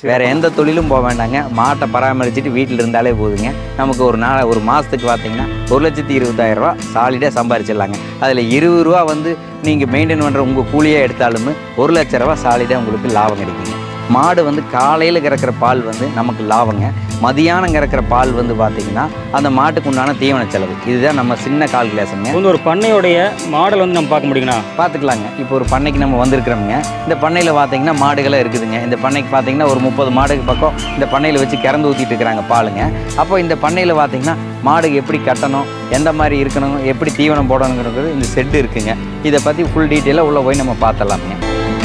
வேற எந்த தொழிலும் போக வேண்டாங்க மாட்டை பராமரிச்சுட்டு வீட்டில் இருந்தாலே போதுங்க நமக்கு ஒரு நாள் ஒரு மாதத்துக்கு பார்த்தீங்கன்னா ஒரு லட்சத்தி இருபதாயிரம் ரூபா சாலிடாக சம்பாரிச்சிடலாங்க அதில் இருபது ரூபா வந்து நீங்கள் மெயின்டைன் பண்ணுற உங்கள் கூலியே எடுத்தாலும் ஒரு லட்ச ரூபா சாலிடாக உங்களுக்கு லாபம் கிடைக்குங்க மாடு வந்து காலையில் கறக்கிற பால் வந்து நமக்கு லாபங்க மதியானம் கறக்கிற பால் வந்து பார்த்தீங்கன்னா அந்த மாட்டுக்கு உண்டான தீவன செலவு இதுதான் நம்ம சின்ன கால்குலேஷனுங்க இப்போ வந்து ஒரு பண்ணையோடைய மாடல் வந்து நம்ம பார்க்க முடியுங்கண்ணா பார்த்துக்கலாங்க இப்போ ஒரு பண்ணைக்கு நம்ம வந்திருக்கிறோமுங்க இந்த பண்ணையில் பார்த்தீங்கன்னா மாடுகளாக இருக்குதுங்க இந்த பண்ணைக்கு பார்த்தீங்கன்னா ஒரு முப்பது மாடுக்கு பக்கம் இந்த பண்ணையில் வச்சு கறந்து ஊற்றிட்டு இருக்கிறாங்க பாலுங்க அப்போ இந்த பண்ணையில் பார்த்தீங்கன்னா மாடுக்கு எப்படி கட்டணும் எந்த மாதிரி இருக்கணும் எப்படி தீவனம் போடணுங்கிறது இந்த செட்டு இருக்குங்க இதை பற்றி ஃபுல் டீட்டெயிலாக உள்ளே போய் நம்ம பார்த்தலாமுங்க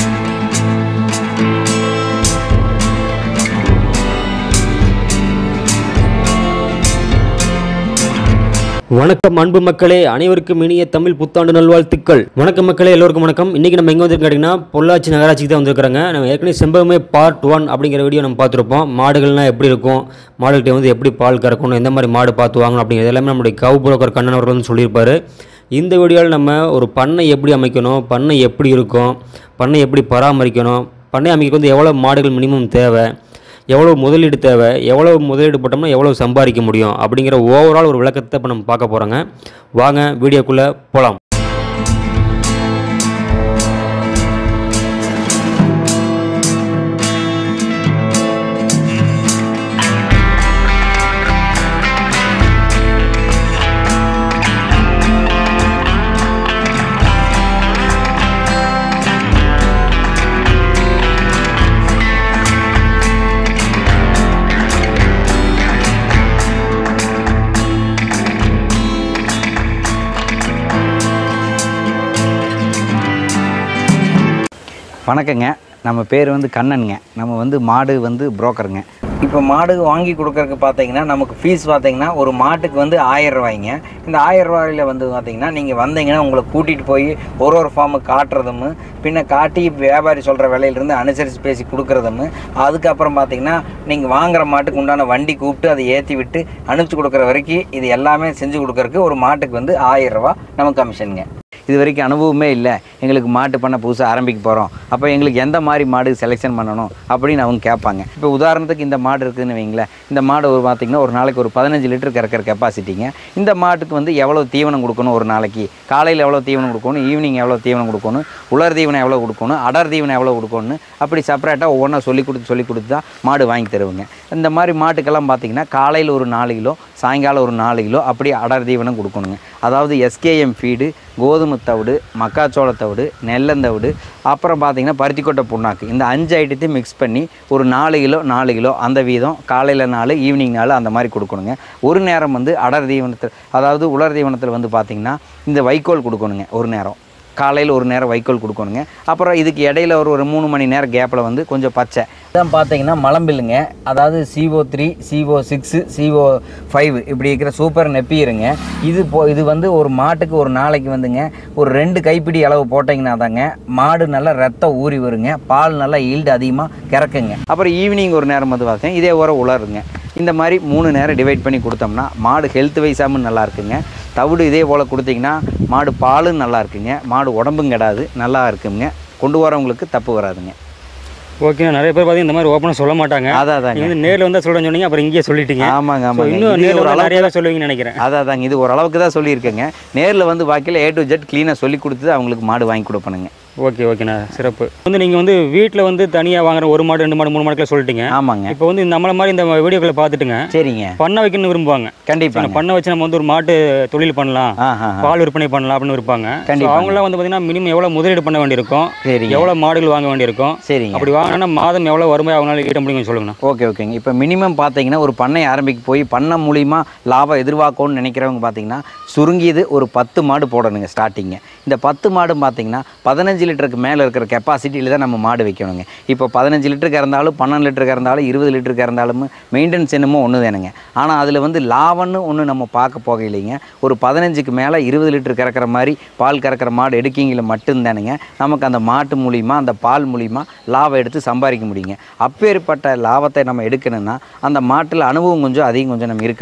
வணக்கம் அன்பு மக்களே அனைவருக்கும் இனிய தமிழ் புத்தாண்டு நல்வாழ்த்துக்கள் வணக்கம் மக்களே எல்லோருக்கும் வணக்கம் இன்றைக்கி நம்ம எங்கே வந்திருக்கோம் கேட்டிங்கன்னா பொள்ளாச்சி நகராட்சிக்கு தான் வந்திருக்காங்க நம்ம ஏற்கனவே செம்பகமே பார்ட் ஒன் அப்படிங்கிற வீடியோ நம்ம பார்த்துருப்போம் மாடுகள்லாம் எப்படி இருக்கும் மாடுகிட்ட வந்து எப்படி பால் கறக்கணும் எந்த மாதிரி மாடு பார்த்து வாங்கணும் அப்படிங்கிறது எல்லாமே நம்முடைய கவு புரோக்கர் கண்ணன் அவர்கள் வந்து சொல்லியிருப்பாரு இந்த வீடியோவில் நம்ம ஒரு பண்ணை எப்படி அமைக்கணும் பண்ணை எப்படி இருக்கும் பண்ணை எப்படி பராமரிக்கணும் பண்ணை அமைக்க வந்து எவ்வளோ மாடுகள் மினிமம் தேவை எவ்வளோ முதலீடு தேவை எவ்வளோ முதலீடு போட்டோம்னா எவ்வளோ சம்பாதிக்க முடியும் அப்படிங்கிற ஓவரால் ஒரு விளக்கத்தை இப்போ நம்ம பார்க்க போகிறோங்க வாங்க வீடியோக்குள்ளே போகலாம் வணக்கங்க நம்ம பேர் வந்து கண்ணனுங்க நம்ம வந்து மாடு வந்து புரோக்கருங்க இப்போ மாடு வாங்கி கொடுக்கறதுக்கு பார்த்தீங்கன்னா நமக்கு ஃபீஸ் பார்த்தீங்கன்னா ஒரு மாட்டுக்கு வந்து ஆயிரம் ரூபாய்ங்க இந்த ஆயிரம் ரூபாயில வந்து பார்த்தீங்கன்னா நீங்கள் வந்தீங்கன்னா உங்களை கூட்டிகிட்டு போய் ஒரு ஒரு ஃபார்முக்கு காட்டுறதும் பின்ன காட்டி வியாபாரி சொல்கிற விலையிலிருந்து அனுசரித்து பேசி கொடுக்குறதும் அதுக்கப்புறம் பார்த்தீங்கன்னா நீங்கள் வாங்குற மாட்டுக்கு உண்டான வண்டி கூப்பிட்டு அதை ஏற்றி விட்டு அனுப்பிச்சி கொடுக்குற வரைக்கும் இது எல்லாமே செஞ்சு கொடுக்கறதுக்கு ஒரு மாட்டுக்கு வந்து ஆயிரம் ரூபா நமக்கு கமிஷனுங்க இது வரைக்கும் அனுபவமே இல்லை எங்களுக்கு மாட்டு பண்ண புதுசாக ஆரம்பிக்க போகிறோம் அப்போ எங்களுக்கு எந்த மாதிரி மாடு செலெக்ஷன் பண்ணணும் அப்படின்னு அவங்க கேட்பாங்க இப்போ உதாரணத்துக்கு இந்த மாடு இருக்குதுன்னு வைங்களேன் இந்த மாடு ஒரு பார்த்திங்கன்னா ஒரு நாளைக்கு ஒரு பதினஞ்சு லிட்டர் கறக்கிற கெப்பாசிட்டிங்க இந்த மாட்டுக்கு வந்து எவ்வளோ தீவனம் கொடுக்கணும் ஒரு நாளைக்கு காலையில் எவ்வளோ தீவனம் கொடுக்கணும் ஈவினிங் எவ்வளோ தீவனம் கொடுக்கணும் உலர் தீவனம் எவ்வளோ கொடுக்கணும் அடர் தீவனம் எவ்வளோ கொடுக்கணும்னு அப்படி செப்பரேட்டாக ஒவ்வொன்றா சொல்லி கொடுத்து சொல்லி கொடுத்து தான் மாடு வாங்கி தருவாங்க இந்த மாதிரி மாட்டுக்கெல்லாம் பார்த்திங்கன்னா காலையில் ஒரு நாலு கிலோ சாயங்காலம் ஒரு நாலு கிலோ அப்படி அடர் தீவனம் கொடுக்கணுங்க அதாவது எஸ்கேஎம் ஃபீடு கோதுமை தவிடு மக்காச்சோள தவிடு நெல்லந்தவிடு அப்புறம் பார்த்தீங்கன்னா பருத்திக்கொட்டை புண்ணாக்கு இந்த அஞ்சு ஐட்டத்தையும் மிக்ஸ் பண்ணி ஒரு நாலு கிலோ நாலு கிலோ அந்த வீதம் காலையில் நாலு ஈவினிங் நாலு அந்த மாதிரி கொடுக்கணுங்க ஒரு நேரம் வந்து அடர் தீவனத்தில் அதாவது உலர் தீவனத்தில் வந்து பார்த்திங்கன்னா இந்த வைக்கோல் கொடுக்கணுங்க ஒரு நேரம் காலையில் ஒரு நேரம் வைக்கோல் கொடுக்கணுங்க அப்புறம் இதுக்கு இடையில ஒரு ஒரு மூணு மணி நேரம் கேப்பில் வந்து கொஞ்சம் பச்சை இதான் பார்த்தீங்கன்னா மலம்பில்லுங்க அதாவது CO three CO six CO five இப்படி இருக்கிற சூப்பர் நெப்பியிருங்க இது போ இது வந்து ஒரு மாட்டுக்கு ஒரு நாளைக்கு வந்துங்க ஒரு ரெண்டு கைப்பிடி அளவு போட்டிங்கன்னா தாங்க மாடு நல்லா ரத்தம் ஊறி வருங்க பால் நல்லா ஈல்டு அதிகமாக கிறக்குங்க அப்புறம் ஈவினிங் ஒரு நேரம் வந்து பார்த்தீங்கன்னா இதே ஒரு உலருங்க இந்த மாதிரி மூணு நேரம் டிவைட் பண்ணி கொடுத்தோம்னா மாடு ஹெல்த் வைஸாகவும் நல்லா இருக்குங்க தவிடு இதே போல் கொடுத்தீங்கன்னா மாடு பாலும் நல்லா இருக்குங்க மாடு உடம்பும் கெடாது நல்லா இருக்குங்க கொண்டு வரவங்களுக்கு தப்பு வராதுங்க ஓகே நிறைய பேர் பார்த்தீங்கன்னா இந்த மாதிரி ஓப்பனாக சொல்ல மாட்டாங்க அதான் நீங்கள் அதாங்க வந்து நேரில் வந்தால் சொல்கிறேன்னு சொன்னீங்க அப்புறம் இங்கேயே சொல்லிட்டீங்க ஆமாங்க So, ஆமாங்க இன்னும் இது நேரில் ஒரு வந்து அளவுக்கு நிறையவே சொல்லுவீங்கன்னு நினைக்கிறேன் அதான் அதாங்க இது ஓரளவுக்கு தான் சொல்லியிருக்கேங்க நேரில் வந்து பாக்கியில் ஏ டு ஜெட் க்ளீனாக சொல்லி கொடுத்து அவங்களுக்கு மாடு வாங்கி கொடுப்பணுங்க ஓகே ஓகேண்ணா சிறப்பு வந்து நீங்கள் வந்து வீட்டில் வந்து தனியாக வாங்குற ஒரு மாடு ரெண்டு மாடு மூணு மாடுக்குள்ள சொல்லிட்டீங்க ஆமாங்க இப்போ வந்து நம்மள மாதிரி இந்த வீடியோக்களை பார்த்துட்டுங்க சரிங்க பண்ணை வைக்கணும்னு விரும்புவாங்க கண்டிப்பாங்க பண்ணை வச்சு நம்ம வந்து ஒரு மாட்டு தொழில் பண்ணலாம் ஆ ஆ ஆ. பால் விற்பனை பண்ணலாம் அப்படின்னு இருப்பாங்க கண்டிப்பாங்க. அவங்களாம் வந்து பார்த்தீங்கன்னா மினிமம் எவ்வளோ முதலீடு பண்ண வேண்டியிருக்கும் சரிங்க எவ்வளோ மாடுகள் வாங்க வேண்டியிருக்கும் சரிங்க அப்படி வாங்கினா மாதம் எவ்வளோ வருமானம் அவங்களால ஈட்ட முடியும்னு சொல்லுங்கண்ணா ஓகே ஓகேங்க இப்போ மினிமம் பார்த்தீங்கன்னா ஒரு பண்ணை ஆரம்பிக்க போய் பண்ணை மூலிமா லாபம் எதிர்பார்க்கணும்னு நினைக்கிறவங்க பார்த்தீங்கன்னா சுருங்கியது ஒரு பத்து மாடு போடணுங்க ஸ்டார்டிங்க இந்த பத்து மாடும் பார்த்தீங்கன்னா பதினஞ்சு லிட்டருக்கு மேலே இருக்கிற கெப்பாசிட்டியில் தான் நம்ம மாடு வைக்கணுங்க இப்போ பதினஞ்சு லிட்டருக்கு இருந்தாலும் பன்னெண்டு லிட்டருக்கு இருந்தாலும் இருபது லிட்டருக்கு இருந்தாலும் மெயின்டெனன்ஸ் என்னமோ ஒன்று தானுங்க ஆனால் அதில் வந்து லாபம்னு ஒன்று நம்ம பார்க்க போகையிலைங்க ஒரு பதினஞ்சுக்கு மேலே இருபது லிட்டர் கறக்கிற மாதிரி பால் கறக்கிற மாடு எடுக்கிங்கில் மட்டும்தானுங்க நமக்கு அந்த மாட்டு மூலிமா அந்த பால் மூலிமா லாபம் எடுத்து சம்பாதிக்க முடியுங்க அப்பேற்பட்ட லாபத்தை நம்ம எடுக்கணும்னா அந்த மாட்டில் அனுபவம் கொஞ்சம் அதிகம் கொஞ்சம் நம்ம இருக்கணுங்க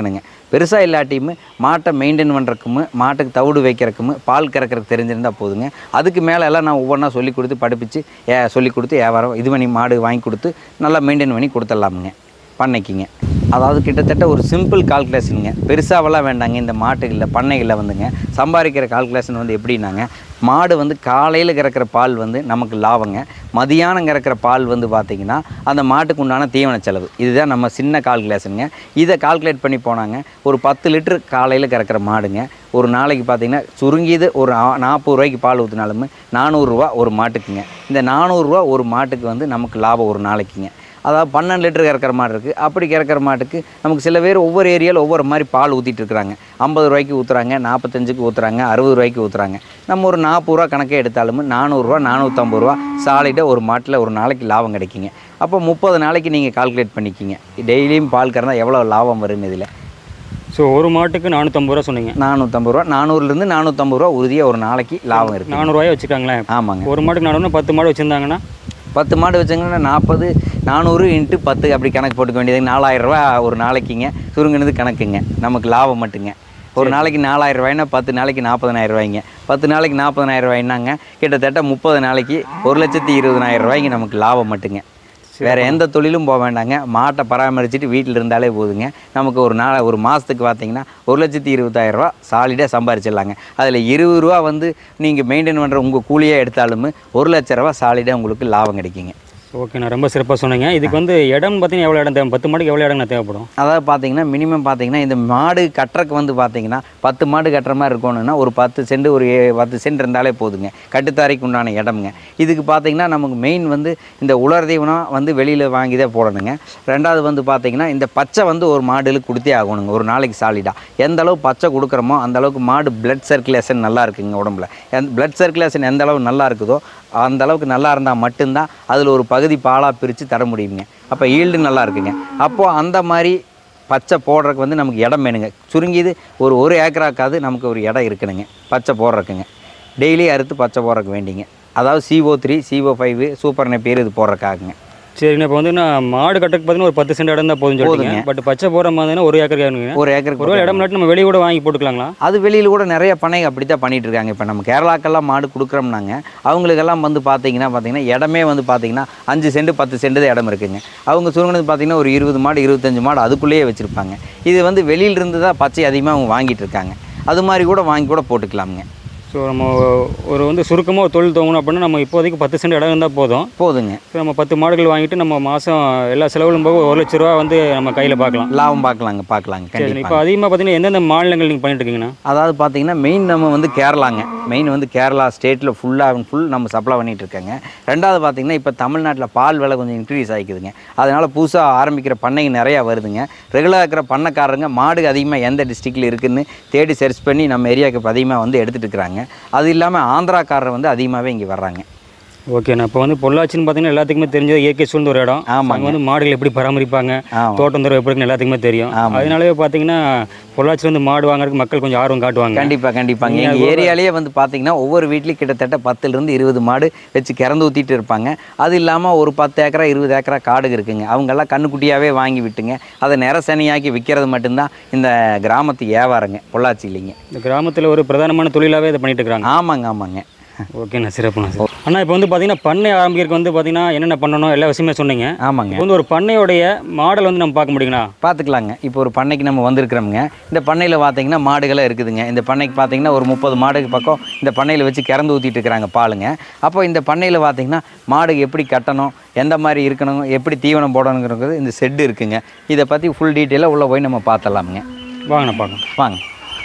பெருசாக இல்லாட்டியும் மாட்டை மெயின்டைன் பண்ணுறக்கும் மாட்டுக்கு தவிடு வைக்கிறக்கும் பால் கறக்கிறதுக்கு தெரிஞ்சிருந்தால் போதுங்க அதுக்கு மேலே எல்லாம் நான் ஒவ்வொன்றா சொல்லி கொடுத்து படிப்பிச்சு ஏ சொல்லி கொடுத்து வியாபாரம் இது பண்ணி மாடு வாங்கி கொடுத்து நல்லா மெயின்டைன் பண்ணி கொடுத்துடலாமுங்க பண்ணைக்குங்க அதாவது கிட்டத்தட்ட ஒரு சிம்பிள் கால்குலேஷனுங்க பெருசாவெல்லாம் வேண்டாங்க இந்த மாட்டுகளில் பண்ணைகளில் வந்துங்க சம்பாதிக்கிற கால்குலேஷன் வந்து எப்படின்னாங்க மாடு வந்து காலையில் கறக்கிற பால் வந்து நமக்கு லாபங்க மதியானம் கறக்கிற பால் வந்து பார்த்திங்கன்னா அந்த மாட்டுக்கு உண்டான தீவன செலவு இதுதான் நம்ம சின்ன கால்குலேஷனுங்க இதை கால்குலேட் பண்ணி போனாங்க ஒரு பத்து லிட்டர் காலையில் கறக்கிற மாடுங்க ஒரு நாளைக்கு பார்த்தீங்கன்னா சுருங்கியது ஒரு ஆ- நாற்பது ரூபாய்க்கு பால் ஊற்றினாலுமே நானூறுரூவா ஒரு மாட்டுக்குங்க இந்த நானூறுரூவா ஒரு மாட்டுக்கு வந்து நமக்கு லாபம் ஒரு நாளைக்குங்க அதாவது பன்னெண்டு லிட்டர் கறக்கிற மாடு இருக்குது அப்படி கறக்கிற மாட்டுக்கு நமக்கு சில பேர் ஒவ்வொரு ஏரியாவில் ஒவ்வொரு மாதிரி பால் ஊற்றிட்டு இருக்கிறாங்க ஐம்பது ரூபாய்க்கு ஊற்றுறாங்க நாற்பத்தஞ்சுக்கு ஊற்றுறாங்க அறுபது ரூபாய்க்கு ஊற்றுறாங்க நம்ம ஒரு நாற்பது ரூபா கணக்கே எடுத்தாலும் நானூறுரூவா நானூற்றம்பது ரூபா சாலிடாக ஒரு மாட்டில் ஒரு நாளைக்கு லாபம் கிடைக்குங்க அப்போ முப்பது நாளைக்கு நீங்கள் கால்குலேட் பண்ணிக்கிங்க டெய்லியும் பால் கறந்தால் எவ்வளோ லாபம் வருங்க இதில் ஸோ ஒரு மாட்டுக்கு நானூற்றம்பது ரூபா சொன்னீங்க நானூற்றம்பது ரூபா நானூறுலேருந்து நானூற்றம்பது ரூபா உறுதியாக ஒரு நாளைக்கு லாபம் இருக்குது நானூறுரூவாயை வச்சுக்காங்களேன் ஆமாங்க ஒரு மாட்டுக்கு நானூறுனா பத்து மாடு வச்சுருந்தாங்கன்னா பத்து மாடு வச்சாங்கன்னா நாற்பது நானூறு இன்ட்டு பத்து அப்படி கணக்கு போட்டுக்க வேண்டியது நாலாயிரம் ரூபாய் ஒரு நாளைக்குங்க சுருங்கினது கணக்குங்க நமக்கு லாபம் மட்டுங்க ஒரு நாளைக்கு நாலாயிரம் ரூபாய்னா பத்து நாளைக்கு நாற்பதனாயிரம் ரூபாய்ங்க பத்து நாளைக்கு நாற்பதனாயிரம் ரூபாய்னாங்க கிட்டத்தட்ட முப்பது நாளைக்கு ஒரு லட்சத்தி இருபதனாயிரம் ரூபாய்க்கு நமக்கு லாபம் மட்டுங்க வேறு எந்த தொழிலும் போக வேண்டாங்க மாட்டை பராமரிச்சுட்டு வீட்டில் இருந்தாலே போதுங்க நமக்கு ஒரு நாள் ஒரு மாதத்துக்கு பார்த்தீங்கன்னா ஒரு லட்சத்தி இருபதாயிரம் ரூபா சாலிடாக சம்பாரிச்சிடலாங்க அதில் இருபது ரூபா வந்து நீங்கள் மெயின்டைன் பண்ணுற உங்கள் கூலியாக எடுத்தாலும் ஒரு லட்ச ரூபா சாலிடாக உங்களுக்கு லாபம் கிடைக்குங்க ஓகே நான் ரொம்ப சிறப்பாக சொன்னீங்க இதுக்கு வந்து இடம் பார்த்தீங்கன்னா எவ்வளோ இடம் தேவை பத்து மாடுக்கு எவ்வளோ இடம் தேவைப்படும் அதாவது பார்த்தீங்கன்னா மினிமம் பார்த்தீங்கன்னா இந்த மாடு கட்டுறக்கு வந்து பார்த்தீங்கன்னா பத்து மாடு கட்டுற மாதிரி இருக்கணும்னா ஒரு பத்து சென்ட் ஒரு ஏ- பத்து சென்ட் இருந்தாலே போதுங்க கட்டுத்தாரைக்கு உண்டான இடம்ங்க இதுக்கு பார்த்தீங்கன்னா நமக்கு மெயின் வந்து இந்த உலர் தீவனம் வந்து வெளியில் வாங்கி தான் போடணுங்க ரெண்டாவது வந்து பார்த்தீங்கன்னா இந்த பச்சை வந்து ஒரு மாடுகளுக்கு கொடுத்தே ஆகணுங்க ஒரு நாளைக்கு சாலிடாக எந்த அளவு பச்சை கொடுக்குறோமோ அந்த அளவுக்கு மாடு பிளட் சர்க்குலேஷன் நல்லா இருக்குங்க உடம்புல எந்த பிளட் சர்க்குலேஷன் எந்த அளவு நல்லா இருக்குதோ அந்த அளவுக்கு நல்லா இருந்தால் மட்டும்தான் அதில் ஒரு பகுதி பாலாக பிரித்து தர முடியுங்க அப்போ ஈல்டு நல்லா இருக்குங்க அப்போது அந்த மாதிரி பச்சை போடுறதுக்கு வந்து நமக்கு இடம் வேணுங்க சுருங்கியது ஒரு ஒரு ஏக்கராக்காவது நமக்கு ஒரு இடம் இருக்கணுங்க பச்சை போடுறதுக்குங்க டெய்லி அறுத்து பச்சை போடுறதுக்கு வேண்டிங்க அதாவது CO three CO five super நெப்பேர் இது போடுறதுக்காகுங்க சரிண்ணா இப்போ வந்து நான் மாடு கட்டுறதுக்கு பார்த்தீங்கன்னா ஒரு பத்து சென்ட் இடம் தான் போதும் சொல்லுங்க பட் பச்சை போகிற மாதிரினா ஒரு ஏக்கர் வேணுங்க ஒரு ஏக்கருக்கு ஒருவேளை இடம் இல்லாட்டி நம்ம வெளியே கூட வாங்கி போட்டுக்கலாங்களா அது வெளியில் கூட நிறைய பண்ணை அப்படி தான் பண்ணிட்டு இருக்காங்க இப்போ நம்ம கேரளாக்கெல்லாம் மாடு கொடுக்குறோம்னாங்க அவங்களுக்கெல்லாம் வந்து பார்த்தீங்கன்னா பார்த்தீங்கன்னா இடமே வந்து பார்த்தீங்கன்னா அஞ்சு சென்ட் பத்து சென்ட் தான் இடம் இருக்குங்க அவங்க சுருங்கினது பார்த்தீங்கன்னா ஒரு இருபது மாடு இருபத்தஞ்சு மாடு அதுக்குள்ளேயே வச்சுருப்பாங்க இது வந்து வெளியிலிருந்து தான் பச்சை அதிகமாக அவங்க வாங்கிட்டு இருக்காங்க அது மாதிரி கூட வாங்கி கூட போட்டுக்கலாமுங்க ஸோ நம்ம ஒரு வந்து சுருக்கமாக ஒரு தொழில் துவங்கணும் அப்படின்னா நம்ம இப்போதைக்கு பத்து சென்ட் இடம் இருந்தால் போதும் போதுங்க ஸோ நம்ம பத்து மாடுகள் வாங்கிட்டு நம்ம மாதம் எல்லா செலவுகளும் போக ஒரு லட்ச ரூபா வந்து நம்ம கையில் பார்க்கலாம் லாபம் பார்க்கலாங்க பார்க்கலாங்க சரி கண்டிப்பாக இப்போ அதிகமாக பார்த்தீங்கன்னா எந்தெந்த மாநிலங்கள் நீங்கள் பண்ணிட்டு இருக்கீங்கண்ணா அதாவது பார்த்தீங்கன்னா மெயின் நம்ம வந்து கேரளாங்க மெயின் வந்து கேரளா ஸ்டேட்டில் ஃபுல்லாக ஃபுல் நம்ம சப்ளை பண்ணிட்டு இருக்காங்க ரெண்டாவது பார்த்தீங்கன்னா இப்போ தமிழ்நாட்டில் பால் விலை கொஞ்சம் இன்க்ரீஸ் ஆகிக்குதுங்க அதனால் புதுசாக ஆரம்பிக்கிற பண்ணைங்க நிறையா வருதுங்க ரெகுலராக இருக்கிற பண்ணைக்காரங்க மாடு அதிகமாக எந்த டிஸ்ட்ரிக்டில் இருக்குன்னு தேடி சர்ச் பண்ணி நம்ம ஏரியாவுக்கு இப்போ அதிகமாக வந்து எடுத்துகிட்டு இருக்கிறாங்க அது இல்லாமல் ஆந்திராக்காரர் வந்து அதிகமாகவே இங்கே வர்றாங்க ஓகேண்ணா இப்போ வந்து பொள்ளாச்சின்னு பார்த்தீங்கன்னா எல்லாத்துக்குமே தெரிஞ்சது இயற்கை சூழ்ந்த ஒரு இடம் ஆமாங்க. அங்கே வந்து மாடுகள் எப்படி பராமரிப்பாங்க ஆமாம் தோட்டம் தரம் எப்படி இருக்குன்னு எல்லாத்துக்குமே தெரியும் ஆமாம். அதனாலவே பார்த்தீங்கன்னா பொள்ளாச்சியில் வந்து மாடு வாங்குறதுக்கு மக்கள் கொஞ்சம் ஆர்வம் காட்டுவாங்க கண்டிப்பாக கண்டிப்பாங்க நீங்க எங்கள் ஏரியாலேயே வந்து பார்த்தீங்கன்னா ஒவ்வொரு வீட்லையும் கிட்டத்தட்ட பத்துலேருந்து இருபது மாடு வச்சு கிறந்து ஊற்றிட்டு இருப்பாங்க அது இல்லாமல் ஒரு பத்து ஏக்கரா இருபது ஏக்கரா காடு இருக்குங்க அவங்கெல்லாம் கண்ணுக்குட்டியாகவே வாங்கி விட்டுங்க அதை நிறசனியாக்கி விற்கிறது மட்டும்தான் இந்த கிராமத்து வியாபாரங்க பொள்ளாச்சி இல்லைங்க இந்த கிராமத்தில் ஒரு பிரதானமான தொழிலாகவே இதை பண்ணிட்டு இருக்காங்க ஆமாங்க ஆமாங்க ஓகேண்ணா சிறப்புண்ணா சார் அண்ணா இப்போ வந்து பார்த்தீங்கன்னா பண்ணை ஆரம்பிக்கிறதுக்கு வந்து பார்த்தீங்கன்னா என்னென்ன பண்ணணும் எல்லா விஷயமே சொன்னீங்க ஆமாங்க இப்போ வந்து ஒரு பண்ணையோடைய மாடல் வந்து நம்ம பார்க்க முடியுங்களா பார்த்துக்கலாங்க இப்போ ஒரு பண்ணைக்கு நம்ம வந்திருக்கிறோமுங்க இந்த பண்ணையில் பார்த்தீங்கன்னா மாடுகளாக இருக்குதுங்க இந்த பண்ணைக்கு பார்த்தீங்கன்னா ஒரு முப்பது மாடுக்கு பக்கம் இந்த பண்ணையில் வச்சு கிறந்து ஊற்றிட்டு இருக்கிறாங்க பாலுங்க அப்போ இந்த பண்ணையில் பார்த்தீங்கன்னா மாடு எப்படி கட்டணும் எந்த மாதிரி இருக்கணும் எப்படி தீவனம் போடணுங்கிறது இந்த செட்டு இருக்குங்க இதை பற்றி ஃபுல் டீட்டெயிலாக உள்ளே போய் நம்ம பார்த்தலாமுங்க வாங்கண்ணா பார்க்கலாம் வாங்க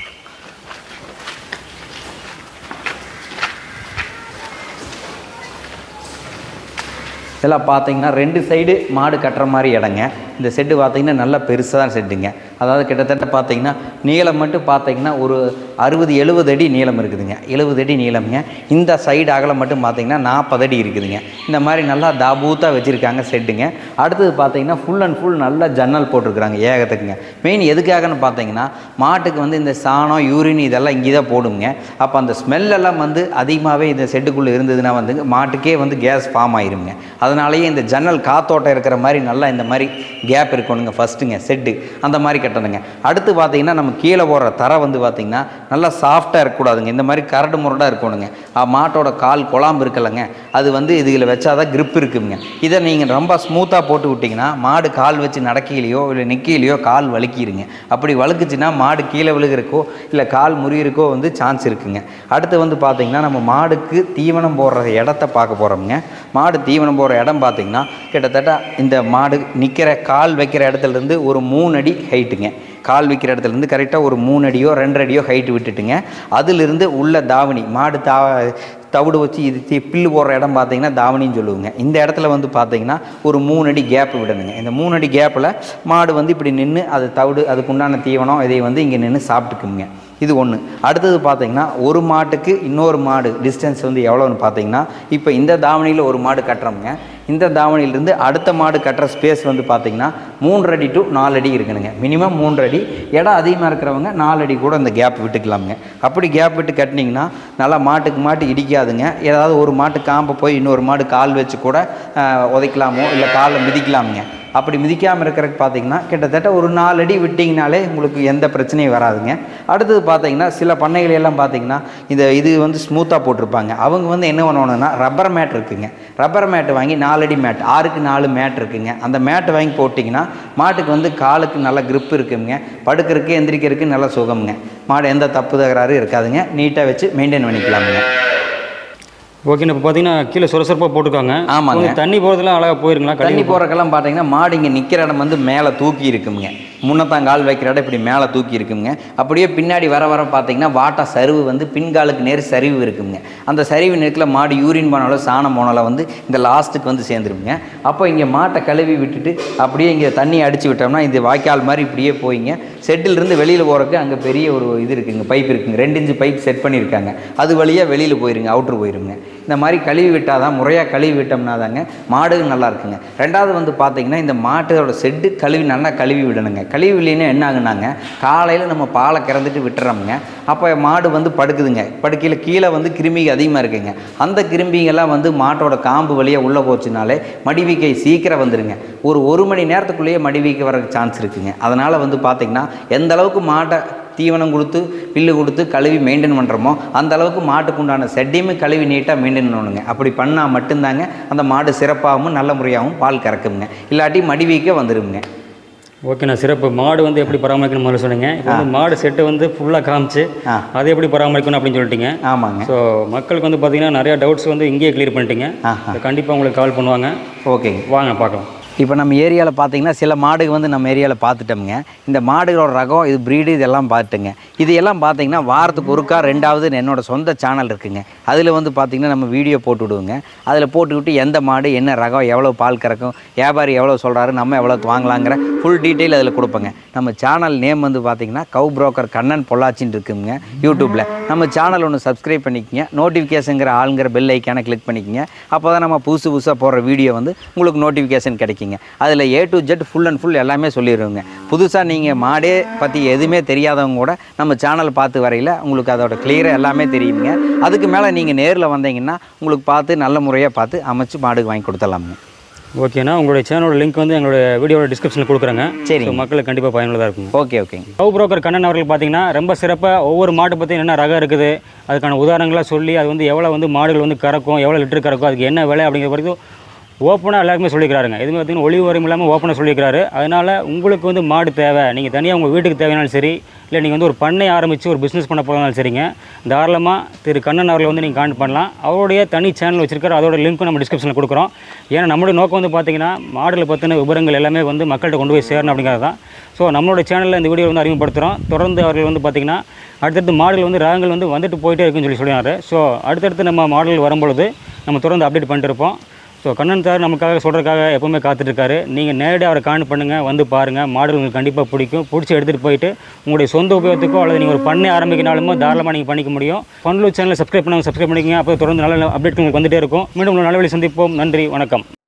இதெல்லாம் பார்த்தீங்கன்னா ரெண்டு சைடு மாடு கட்டுற மாதிரி இடங்க இந்த செட்டு பார்த்தீங்கன்னா நல்லா பெருசாக செட்டுங்க அதாவது கிட்டத்தட்ட பார்த்தீங்கன்னா நீளம் மட்டும் பார்த்தீங்கன்னா ஒரு அறுபது எழுபது அடி நீளம் இருக்குதுங்க எழுபது அடி நீளம்ங்க இந்த சைடு அகலம் மட்டும் பார்த்தீங்கன்னா நாற்பது அடி இருக்குதுங்க இந்த மாதிரி நல்லா தாபூத்தாக வச்சுருக்காங்க செட்டுங்க அடுத்தது பார்த்தீங்கன்னா ஃபுல் அண்ட் ஃபுல் நல்லா ஜன்னல் போட்டிருக்கிறாங்க ஏகத்துக்குங்க மெயின் எதுக்காகன்னு பார்த்தீங்கன்னா மாட்டுக்கு வந்து இந்த சாணம் யூரின் இதெல்லாம் இங்கே தான் போடுங்க அப்போ அந்த ஸ்மெல் எல்லாம் வந்து அதிகமாகவே இந்த செட்டுக்குள்ளே இருந்ததுன்னா வந்து மாட்டுக்கே வந்து கேஸ் ஃபார்ம் ஆயிருங்க அதனாலேயே இந்த ஜன்னல் காத்தோட்டம் இருக்கிற மாதிரி நல்லா இந்த மாதிரி கேப் இருக்கணுங்க ஃபஸ்ட்டுங்க செட்டு அந்த மாதிரி கட்டணுங்க அடுத்து பார்த்தீங்கன்னா நம்ம கீழே போடுற தரை வந்து பார்த்தீங்கன்னா நல்லா சாஃப்டாக இருக்கக்கூடாதுங்க இந்த மாதிரி கரடு முரடாக இருக்கணுங்க ஆ, மாட்டோட கால் குழாம்பு இருக்குல்லங்க அது வந்து இதில் வச்சாதான் grip இருக்குங்க இதை நீங்கள் ரொம்ப ஸ்மூத்தாக போட்டு விட்டிங்கன்னா மாடு கால் வச்சு நடக்கையிலையோ இல்லை நிற்கையிலையோ கால் வலிக்கிருங்க அப்படி வழுக்குச்சுன்னா மாடு கீழே விழுகிறக்கோ இல்லை கால் முறியிருக்கோ வந்து சான்ஸ் இருக்குங்க அடுத்து வந்து பார்த்தீங்கன்னா நம்ம மாடுக்கு தீவனம் போடுற இடத்த பார்க்க போகிறோம்ங்க மாடு தீவனம் போடுற இடம் பார்த்தீங்கன்னா கிட்டத்தட்ட இந்த மாடு நிற்கிற கால் வைக்கிற இடத்துல இருந்து ஒரு மூணு அடி ஹைட்டுங்க கால் வைக்கிற இடத்துல இருந்து கரெக்டாக ஒரு மூணு அடியோ ரெண்டு அடியோ ஹைட்டு விட்டுட்டுங்க அதிலிருந்து உள்ள தாவணி மாடு தா தவிடு வச்சு இது தி- பில்லு போடுற இடம் பார்த்தீங்கன்னா தாவணின்னு சொல்லுவோங்க இந்த இடத்துல வந்து பார்த்தீங்கன்னா ஒரு மூணு அடி கேப் விடணுங்க இந்த மூணு அடி கேப்பில் மாடு வந்து இப்படி நின்று அது தவிடு அதுக்குண்டான தீவனம் இதை வந்து இங்கே நின்று சாப்பிட்டுக்குங்க இது ஒன்று அடுத்தது பார்த்தீங்கன்னா ஒரு மாட்டுக்கு இன்னொரு மாடு டிஸ்டன்ஸ் வந்து எவ்வளோன்னு பார்த்தீங்கன்னா இப்போ இந்த தாவணியில் ஒரு மாடு கட்டுறோமுங்க இந்த தாவணியிலிருந்து அடுத்த மாடு கட்டுற ஸ்பேஸ் வந்து பார்த்தீங்கன்னா மூன்று அடி டு நாலு அடி இருக்கணுங்க மினிமம் மூன்று அடி இடம் அதிகமாக இருக்கிறவங்க நாலு அடி கூட இந்த கேப் விட்டுக்கலாமுங்க அப்படி கேப் விட்டு கட்டினீங்கன்னா நல்லா மாட்டுக்கு மாட்டு இடிக்காதுங்க ஏதாவது ஒரு மாட்டு காம்பை போய் இன்னொரு மாடு கால் வச்சு கூட ஆஹ், உதைக்கலாமோ இல்லை காலில் மிதிக்கலாமுங்க அப்படி மிதிக்காமல் இருக்கிறதுக்கு பார்த்தீங்கன்னா கிட்டத்தட்ட ஒரு நாலு அடி விட்டிங்கனாலே உங்களுக்கு எந்த பிரச்சனையும் வராதுங்க அடுத்தது பார்த்தீங்கன்னா சில பண்ணைகள் எல்லாம் பார்த்தீங்கன்னா இந்த இது வந்து ஸ்மூத்தாக போட்டிருப்பாங்க அவங்க வந்து என்ன பண்ணணும்னா ரப்பர் மேட் இருக்குங்க ரப்பர் மேட் வாங்கி நாலு அடி மேட் ஆறுக்கு நாலு மேட் இருக்குங்க அந்த மேட் வாங்கி போட்டிங்கன்னா மாட்டுக்கு வந்து காலுக்கு நல்ல grip இருக்குங்க படுக்கிறதுக்கு எந்திரிக்கிறதுக்கு நல்ல சுகம்ங்க மாடு எந்த தப்பு தகராறு இருக்காதுங்க நீட்டாக வச்சு மெயின்டைன் பண்ணிக்கலாமுங்க ஓகேண்ணா இப்போ பார்த்தீங்கன்னா கீழே சுரசுரப்பாக போட்டிருக்காங்க ஆமாங்க. உங்களுக்கு தண்ணி போகிறதுலாம் அழகாக போயிருங்களா தண்ணி போகிறக்கெல்லாம் பார்த்தீங்கன்னா மாடு இங்கே நிற்கிற இடம் வந்து மேலே தூக்கி இருக்குங்க முன்னத்தான் கால் வைக்கிற இடம் இப்படி மேலே தூக்கி இருக்குங்க அப்படியே பின்னாடி வர வர பார்த்தீங்கன்னா வாட்டா சரிவு வந்து பின்காலுக்கு நேர் சரிவு இருக்குங்க அந்த சரிவு நேரத்தில் மாடு யூரின் போனாலும் சாணம் போனாலும் வந்து இந்த லாஸ்ட்டுக்கு வந்து சேர்ந்துருங்க அப்போ இங்கே மாட்டை கழுவி விட்டுட்டு அப்படியே இங்கே தண்ணி அடித்து விட்டோம்னா இது வாய்க்கால் மாதிரி இப்படியே போயிங்க செட்டிலிருந்து வெளியில் போகிறதுக்கு அங்கே பெரிய ஒரு இது இருக்குங்க பைப் இருக்குங்க ரெண்டு இன்ச்சு பைப் செட் பண்ணியிருக்காங்க அது வழியாக வெளியில் போயிருங்க அவுட்ரு போயிருங்க இந்த மாதிரி கழுவி விட்டால் தான் முறையாக கழுவி விட்டோம்னா தாங்க மாடு நல்லா இருக்குங்க ரெண்டாவது வந்து பார்த்தீங்கன்னா இந்த மாட்டோட செட்டு கழுவி நல்லா கழுவி விடணுங்க கழுவி இல்லைன்னா என்ன ஆகுனாங்க காலையில் நம்ம பாலை கறந்துட்டு விட்டுறோமுங்க அப்போ மாடு வந்து படுக்குதுங்க படுக்கையில் கீழே வந்து கிருமி அதிகமாக இருக்குங்க அந்த கிருமிங்கெல்லாம் வந்து மாட்டோட காம்பு வழியாக உள்ளே போச்சுனாலே மடிவீக்கை சீக்கிரம் வந்துருங்க ஒரு ஒரு மணி நேரத்துக்குள்ளேயே மடிவீக்க வர சான்ஸ் இருக்குங்க அதனால் வந்து பார்த்திங்கன்னா எந்த அளவுக்கு மாட்டை தீவனம் கொடுத்து பில்லு கொடுத்து கழுவி மெயின்டைன் பண்ணுறோமோ அந்த அளவுக்கு மாட்டுக்கு உண்டான செட்டையுமே கழுவி நீட்டாக மெயின்டைன் பண்ணணுங்க அப்படி பண்ணால் மட்டும்தாங்க அந்த மாடு சிறப்பாகவும் நல்ல முறையாகவும் பால் கறக்குங்க இல்லாட்டி மடிவீக்க வந்துருங்க ஓகேண்ணா சிறப்பு மாடு வந்து எப்படி பராமரிக்கணும் முதல்ல சொன்னீங்க இப்போ வந்து மாடு செட்டை வந்து ஃபுல்லாக காமிச்சு ஆ. அதை எப்படி பராமரிக்கணும் அப்படின்னு சொல்லிட்டீங்க ஆமாங்க ஸோ மக்களுக்கு வந்து பார்த்தீங்கன்னா நிறையா டவுட்ஸ் வந்து இங்கேயே கிளியர் பண்ணிட்டீங்க ஆஹா. கண்டிப்பாக உங்களுக்கு கால் பண்ணுவாங்க ஓகேங்க வாங்க பார்க்கலாம் இப்போ நம்ம ஏரியாவில் பார்த்தீங்கன்னா சில மாடுகள் வந்து நம்ம ஏரியாவில் பார்த்துட்டோமுங்க இந்த மாடுகளோட ரகம் இது ப்ரீடு இதெல்லாம் பார்த்துட்டுங்க இது எல்லாம் பார்த்தீங்கன்னா வாரத்துக்கு ஒருக்கா ரெண்டாவது என்னோட சொந்த சேனல் இருக்குங்க அதில் வந்து பார்த்தீங்கன்னா நம்ம வீடியோ போட்டு விடுவோங்க அதில் போட்டுவிட்டு எந்த மாடு என்ன ரகம் எவ்வளோ பால் கறக்கும் வியாபாரி எவ்வளோ சொல்கிறாரு நம்ம எவ்வளோ வாங்கலாங்கிற ஃபுல் டீட்டெயில் அதில் கொடுப்போங்க நம்ம சேனல் நேம் வந்து பார்த்தீங்கன்னா கவு புரோக்கர் கண்ணன் பொள்ளாச்சின்னு இருக்குங்க யூடியூப்பில் நம்ம சேனல் ஒன்று சப்ஸ்கிரைப் பண்ணிக்கங்க நோட்டிஃபிகேஷனுங்கிற ஆளுங்கிற பெல் ஐக்கானை கிளிக் பண்ணிக்கங்க அப்போ தான் நம்ம புதுசு புதுசாக போடுற வீடியோ வந்து உங்களுக்கு நோட்டிஃபிகேஷன் கிடைக்குங்க அதில் A to Z full and full எல்லாமே சொல்லிடுவோங்க புதுசாக நீங்கள் மாடே பற்றி எதுவுமே தெரியாதவங்க கூட நம்ம சேனல் பார்த்து வரையில் உங்களுக்கு அதோட கிளியராக எல்லாமே தெரியுங்க அதுக்கு மேலே நீங்கள் நேரில் வந்தீங்கன்னா உங்களுக்கு பார்த்து நல்ல முறையாக பார்த்து அமைச்சு மாடுக்கு வாங்கி கொடுத்துடலாமுங்க ஓகேண்ணா உங்களுடைய சேனலோட லிங்க் வந்து எங்களோட வீடியோட டிஸ்கிரிப்ஷனில் கொடுக்குறேங்க சரிங்க. ஸோ மக்களுக்கு கண்டிப்பாக பயனுள்ளதாக இருக்குங்க ஓகே ஓகேங்க கவு புரோக்கர் கண்ணன் அவர்கள் பார்த்தீங்கன்னா ரொம்ப சிறப்பாக ஒவ்வொரு மாட்டை பற்றி என்ன ரகம் இருக்குது அதுக்கான உதாரணங்களாக சொல்லி அது வந்து எவ்வளோ வந்து மாடுகள் வந்து கறக்கும் எவ்வளோ லிட்டர் கறக்கும் அதுக்கு என்ன விலை அப்படிங்கிற வரைக்கும் ஓப்பனாக எல்லாருக்குமே சொல்லிக்கிறாருங்க எதுவுமே பார்த்தீங்கன்னா ஒளிவு வரையும் இல்லாமல் ஓப்பனாக சொல்லிக்கிறாரு அதனால் உங்களுக்கு வந்து மாடு தேவை நீங்கள் தனியாக உங்கள் வீட்டுக்கு தேவைனாலும் சரி இல்லை நீங்கள் வந்து ஒரு பண்ணை ஆரம்பித்து ஒரு பிஸ்னஸ் பண்ண போகிறதாலும் சரிங்க தாராளமாக திரு கண்ணன் அவர்களை வந்து நீங்கள் கான்டாக்ட் பண்ணலாம் அவருடைய தனி சேனல் வச்சிருக்காரு அதோட லிங்க்கும் நம்ம டிஸ்கிரிப்ஷனில் கொடுக்குறோம் ஏன்னா நம்மளுடைய நோக்கம் வந்து பார்த்தீங்கன்னா மாடுகளை பற்றின விவரங்கள் எல்லாமே வந்து மக்கள்கிட்ட கொண்டு போய் சேரணும் அப்படிங்கிறது தான் ஸோ நம்மளோட சேனலில் இந்த வீடியோ வந்து அறிமுகப்படுத்துகிறோம் தொடர்ந்து அவர்கள் வந்து பார்த்திங்கன்னா அடுத்தடுத்து மாடல் வந்து ரகங்கள் வந்து வந்துட்டு போயிட்டே இருக்குன்னு சொல்லி சொல்லினாரு ஸோ அடுத்தடுத்து நம்ம மாடல் வரும்பொழுது நம்ம தொடர்ந்து அப்டேட் பண்ணிட்டு இருப்போம் ஸோ கண்ணன் சார் நமக்காக சொல்கிறதுக்காக எப்பவுமே காத்துட்ருக்காரு நீங்கள் நேரடியாக அவரை கான் பண்ணுங்கள் வந்து பாருங்கள் மாடல் உங்களுக்கு கண்டிப்பாக பிடிக்கும் பிடிச்சி எடுத்துகிட்டு போயிட்டு உங்களுடைய சொந்த உபயோகத்துக்கோ அல்லது நீங்கள் ஒரு பண்ணை ஆரம்பிக்கினாலுமோ தாராளமாக நீங்கள் பண்ணிக்க முடியும் பண்லூர் சேனலை சப்ஸ்கிரைப் பண்ணாங்க சப்ஸ்கிரைப் பண்ணிக்கங்க அப்போ தொடர்ந்து நல்ல அப்டேட் உங்களுக்கு வந்துட்டே இருக்கும் மீண்டும் ஒரு நல்ல வழி சந்திப்போம் நன்றி வணக்கம்